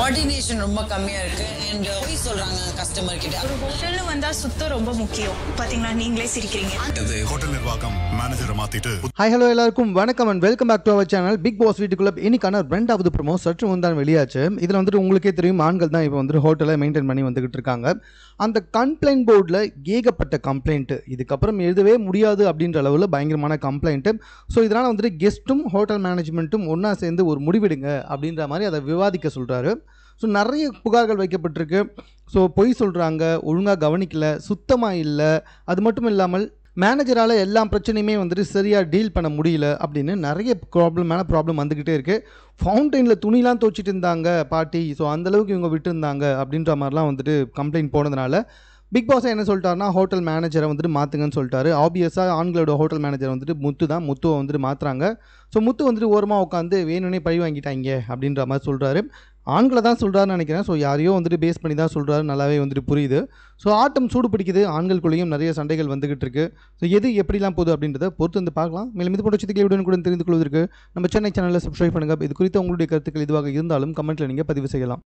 coordination ரொம்ப கம்மியா இருக்கு அண்ட் போய் சொல்றாங்க கஸ்டமர் கிட்ட ஹோட்டல்னு வந்தா சுத்தம் ரொம்ப முக்கியம் பாத்தீங்களா நீங்களே சிரிக்கிறீங்க ஹோட்டல் நிர்வாகம் மேனேஜரை மாத்திட்டு ஹாய் ஹலோ எல்லாருக்கும் வணக்கம் and welcome back to our channel Bigg Boss வீட்டுக்குள்ள இன்னைக்கான ரெண்டாவது ப்ரோமோ சற்று முந்தான் வெளியாச்சு இதில் வந்துட்டு உங்களுக்கே தெரியும் ஆண்கள் தான் இப்போ வந்துட்டு ஹோட்டலை மெயின்டைன் பண்ணி வந்துகிட்டு இருக்காங்க அந்த கம்ப்ளைண்ட் போர்டில் ஏகப்பட்ட கம்ப்ளைண்ட்டு இதுக்கப்புறம் எழுதவே முடியாது அப்படின்ற அளவில் பயங்கரமான கம்ப்ளைண்ட்டு ஸோ இதனால் வந்துட்டு கெஸ்ட்டும் ஹோட்டல் மேனேஜ்மெண்ட்டும் ஒன்றா சேர்ந்து ஒரு முடிவெடுங்க அப்படின்ற மாதிரி அதை விவாதிக்க சொல்கிறாரு ஸோ நிறைய புகார்கள் வைக்கப்பட்டிருக்கு ஸோ பொய் சொல்கிறாங்க ஒழுங்காக கவனிக்கல சுத்தமாக இல்லை அது மட்டும் இல்லாமல் மேனேஜரால் எல்லா பிரச்சனையுமே வந்துட்டு சரியாக டீல் பண்ண முடியல அப்படின்னு நிறைய ப்ராப்ளமான ப்ராப்ளம் வந்துக்கிட்டே இருக்குது ஃபவுண்டெயினில் துணிலாம் துவச்சிட்டு இருந்தாங்க பாட்டி ஸோ அந்தளவுக்கு இவங்க விட்டுருந்தாங்க அப்படின்ற மாதிரிலாம் வந்துட்டு கம்ப்ளைண்ட் போனதுனால பிக் பாஸ் என்ன சொல்லிட்டாருன்னா ஹோட்டல் மேனேஜரை வந்துட்டு மாற்றுங்கன்னு சொல்லிட்டாரு ஆப்வியஸாக ஆண்களோட ஹோட்டல் மேனேஜர் வந்துட்டு முத்து தான் முத்துவை வந்துட்டு மாற்றுறாங்க ஸோ முத்து வந்துட்டு ஓரமாக உட்காந்து வேணும்னே பழி வாங்கிட்டாங்க அப்படின்ற மாதிரி சொல்கிறாரு ஆண்களை தான் சொல்கிறாருன்னு நினைக்கிறேன் ஸோ யாரையோ வந்துட்டு பேஸ் பண்ணி தான் சொல்கிறாரு நல்லாவே வந்துட்டு புரியுது ஸோ ஆட்டம் சூடு பிடிக்குது ஆண்களுக்குள்ளேயும் நிறைய சண்டைகள் வந்துகிட்டு இருக்கு ஸோ எது எப்படிலாம் போகுது அப்படின்றத பொறுத்து வந்து பார்க்கலாம் மேலும் இது போன்ற விஷயத்துக்கு உடனே கூட தெரிந்து கொள்வதற்கு நம்ம சென்னை சேனலில் சப்ஸ்கிரைப் பண்ணுங்கள் இது குறித்து உங்களுடைய கருத்துக்கள் இதுவாக இருந்தாலும் கமெண்ட்டில் நீங்கள் பதிவு செய்யலாம்